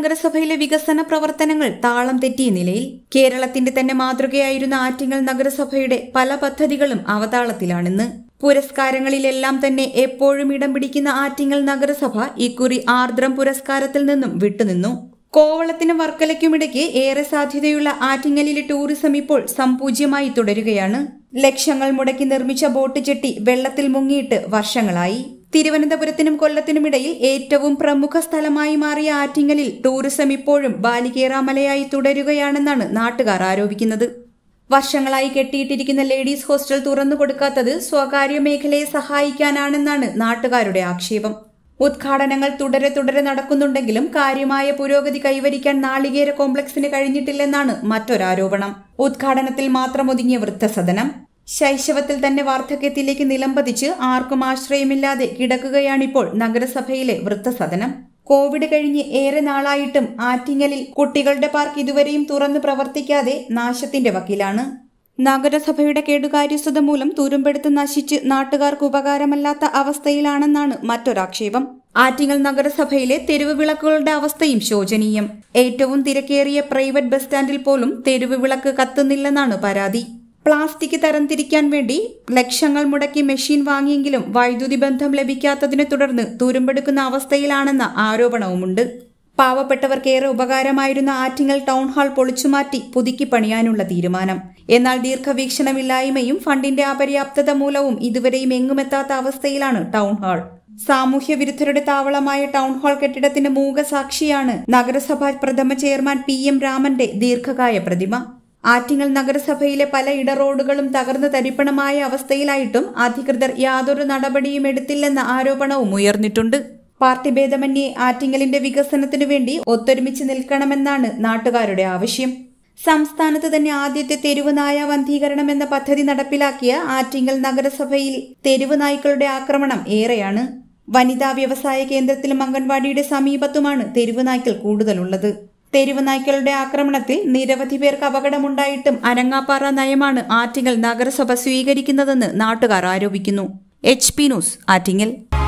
നഗരസഭയിലെ വികസന പ്രവർത്തനങ്ങൾ താളം തെറ്റിയ നിലയിൽ കേരളത്തിന്റെ തന്നെ മാതൃകയായിരുന്ന ആറ്റിങ്ങൽ നഗരസഭയുടെ പല പദ്ധതികളും അവതാളത്തിലാണെന്ന് പുരസ്കാരങ്ങളിലെല്ലാം തന്നെ എപ്പോഴും ഇടം പിടിക്കുന്ന ആറ്റിങ്ങൽ നഗരസഭ ഇക്കുറി ആർദ്രം പുരസ്കാരത്തിൽ നിന്നും വിട്ടുനിന്നു കോവളത്തിനും വർക്കലയ്ക്കുമിടയ്ക്ക് ഏറെ സാധ്യതയുള്ള ആറ്റിങ്ങലിലെ ടൂറിസം ഇപ്പോൾ സംപൂജ്യമായി തുടരുകയാണ് ലക്ഷങ്ങൾ മുടക്കി നിർമ്മിച്ച ബോട്ട് ചെട്ടി വെള്ളത്തിൽ മുങ്ങിയിട്ട് വർഷങ്ങളായി തിരുവനന്തപുരത്തിനും കൊല്ലത്തിനുമിടയിൽ ഏറ്റവും പ്രമുഖ സ്ഥലമായി മാറിയ ആറ്റിങ്ങലിൽ ടൂറിസം ഇപ്പോഴും ബാലികേറാമലയായി തുടരുകയാണെന്നാണ് നാട്ടുകാർ ആരോപിക്കുന്നത് വർഷങ്ങളായി കെട്ടിയിട്ടിരിക്കുന്ന ലേഡീസ് ഹോസ്റ്റൽ തുറന്നു കൊടുക്കാത്തത് സ്വകാര്യ മേഖലയെ സഹായിക്കാനാണെന്നാണ് നാട്ടുകാരുടെ ആക്ഷേപം ഉദ്ഘാടനങ്ങൾ തുടരെ തുടരെ നടക്കുന്നുണ്ടെങ്കിലും കാര്യമായ പുരോഗതി കൈവരിക്കാൻ നാളികേര കോംപ്ലക്സിന് കഴിഞ്ഞിട്ടില്ലെന്നാണ് മറ്റൊരാരോപണം ഉദ്ഘാടനത്തിൽ മാത്രം ഒതുങ്ങിയ വൃദ്ധസദനം ശൈശവത്തിൽ തന്നെ വാർദ്ധക്യത്തിലേക്ക് നിലംപതിച്ച് ആർക്കും ആശ്രയമില്ലാതെ കിടക്കുകയാണിപ്പോൾ നഗരസഭയിലെ വൃദ്ധസദനം കോവിഡ് കഴിഞ്ഞ് ഏറെ നാളായിട്ടും ആറ്റിങ്ങലിൽ കുട്ടികളുടെ പാർക്ക് ഇതുവരെയും തുറന്ന് പ്രവർത്തിക്കാതെ നാശത്തിന്റെ വക്കിലാണ് നഗരസഭയുടെ കേടുകാര്യസ്ഥത മൂലം തുരുമ്പെടുത്ത് നശിച്ച് നാട്ടുകാർക്ക് ഉപകാരമല്ലാത്ത അവസ്ഥയിലാണെന്നാണ് മറ്റൊരാക്ഷേപം ആറ്റിങ്ങൽ നഗരസഭയിലെ തെരുവ് വിളക്കുകളുടെ അവസ്ഥയും ശോചനീയം ഏറ്റവും തിരക്കേറിയ പ്രൈവറ്റ് ബസ് സ്റ്റാൻഡിൽ പോലും തെരുവ് വിളക്ക് കത്തുന്നില്ലെന്നാണ് പരാതി പ്ലാസ്റ്റിക് തരംതിരിക്കാൻ വേണ്ടി ലക്ഷങ്ങൾ മുടക്കി മെഷീൻ വാങ്ങിയെങ്കിലും വൈദ്യുതി ബന്ധം ലഭിക്കാത്തതിനെ തുടർന്ന് തുരുമ്പെടുക്കുന്ന അവസ്ഥയിലാണെന്ന ആരോപണവുമുണ്ട് പാവപ്പെട്ടവർക്കേറെ ഉപകാരമായിരുന്ന ആറ്റിങ്ങൽ ടൗൺ ഹാൾ പൊളിച്ചുമാറ്റി പുതുക്കി പണിയാനുള്ള തീരുമാനം എന്നാൽ ദീർഘവീക്ഷണമില്ലായ്മയും ഫണ്ടിന്റെ അപര്യാപ്തത മൂലവും ഇതുവരെയും എങ്ങുമെത്താത്ത അവസ്ഥയിലാണ് ടൗൺ ഹാൾ സാമൂഹ്യ വിരുദ്ധരുടെ താവളമായ ടൗൺ ഹാൾ കെട്ടിടത്തിന്റെ മൂകസാക്ഷിയാണ് നഗരസഭാ പ്രഥമ ചെയർമാൻ പി എം രാമന്റെ ദീർഘകായ പ്രതിമ ആറ്റിങ്ങൽ നഗരസഭയിലെ പല ഇടറോഡുകളും തകർന്ന് തരിപ്പണമായ അവസ്ഥയിലായിട്ടും അധികൃതർ യാതൊരു നടപടിയും എടുത്തില്ലെന്ന ആരോപണവും ഉയർന്നിട്ടുണ്ട് പാർട്ടി ഭേദമന്യേ ആറ്റിങ്ങലിന്റെ വികസനത്തിനു വേണ്ടി ഒത്തൊരുമിച്ച് നിൽക്കണമെന്നാണ് നാട്ടുകാരുടെ ആവശ്യം സംസ്ഥാനത്ത് തന്നെ ആദ്യത്തെ തെരുവ് നായ വന്ധീകരണം എന്ന പദ്ധതി നടപ്പിലാക്കിയ ആറ്റിങ്ങൽ നഗരസഭയിൽ തെരുവ് നായ്ക്കളുടെ ആക്രമണം ഏറെയാണ് വനിതാ വ്യവസായ കേന്ദ്രത്തിലും അംഗൻവാടിയുടെ സമീപത്തുമാണ് തെരുവ് നായ്ക്കൾ കൂടുതലുള്ളത് തെരുവ് നായ്ക്കളുടെ ആക്രമണത്തിൽ നിരവധി പേർക്ക് അപകടമുണ്ടായിട്ടും അനങ്ങാപ്പാറ നയമാണ് ആറ്റിങ്ങൽ നഗരസഭ സ്വീകരിക്കുന്നതെന്ന് നാട്ടുകാർ ആരോപിക്കുന്നു എച്ച് പി ന്യൂസ് ആറ്റിങ്ങൽ